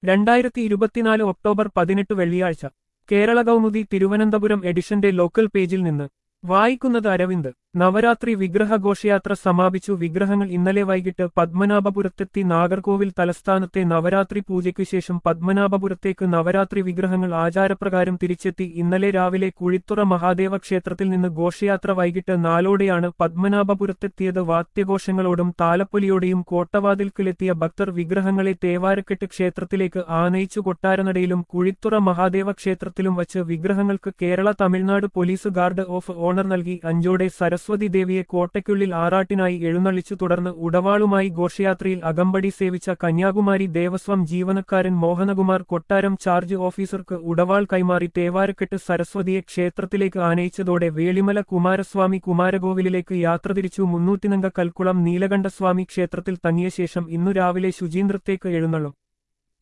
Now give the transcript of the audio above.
രണ്ടായിരത്തി ഇരുപത്തിനാല് ഒക്ടോബർ പതിനെട്ട് വെള്ളിയാഴ്ച കേരള കൗമുദി തിരുവനന്തപുരം എഡിഷന്റെ ലോക്കൽ പേജിൽ നിന്ന് വായിക്കുന്നത് അരവിന്ദ് നവരാത്രി വിഗ്രഹ ഘോഷയാത്ര സമാപിച്ചു വിഗ്രഹങ്ങൾ ഇന്നലെ വൈകിട്ട് പത്മനാഭപുരത്തെത്തി നാഗർകോവിൽ തലസ്ഥാനത്തെ നവരാത്രി പൂജയ്ക്കു ശേഷം പത്മനാഭപുരത്തേക്ക് നവരാത്രി വിഗ്രഹങ്ങൾ ആചാരപ്രകാരം തിരിച്ചെത്തി ഇന്നലെ രാവിലെ കുഴിത്തുറ മഹാദേവ ക്ഷേത്രത്തിൽ നിന്ന് ഘോഷയാത്ര വൈകിട്ട് നാലോടെയാണ് പത്മനാഭപുരത്തെത്തിയത് വാദ്യഘോഷങ്ങളോടും താലപ്പൊലിയോടെയും കോട്ടവാതിൽക്കിലെത്തിയ ഭക്തർ വിഗ്രഹങ്ങളെ തേവാരക്കെട്ട് ക്ഷേത്രത്തിലേക്ക് ആനയിച്ചു കൊട്ടാരനടയിലും കുഴിത്തുറ മഹാദേവ ക്ഷേത്രത്തിലും വച്ച് വിഗ്രഹങ്ങൾക്ക് Kerala Tamil Nadu police guard of honour നൽകി അഞ്ചോടെ സരസ്വതി ദേവിയെ കോട്ടയ്ക്കുള്ളിൽ ആറാട്ടിനായി എഴുന്നള്ളിച്ചു തുടർന്ന് ഉടവാളുമായി ഘോഷയാത്രയിൽ അകമ്പടി സേവിച്ച കന്യാകുമാരി ദേവസ്വം ജീവനക്കാരൻ മോഹനകുമാർ കൊട്ടാരം ചാർജ് ഓഫീസർക്ക് ഉടവാൾ കൈമാറി തേവാരക്കെട്ട് സരസ്വതിയെ ക്ഷേത്രത്തിലേക്ക് ആനയിച്ചതോടെ വേളിമല കുമാരസ്വാമി കുമാരകോവിലിലേക്ക് യാത്ര തിരിച്ചു മുന്നൂറ്റിനങ്ക കൽക്കുളം നീലകണ്ഠസ്വാമി ക്ഷേത്രത്തിൽ തങ്ങിയ ശേഷം ഇന്നു രാവിലെ ശുചീന്ദ്രത്തേക്ക് എഴുന്നള്ളും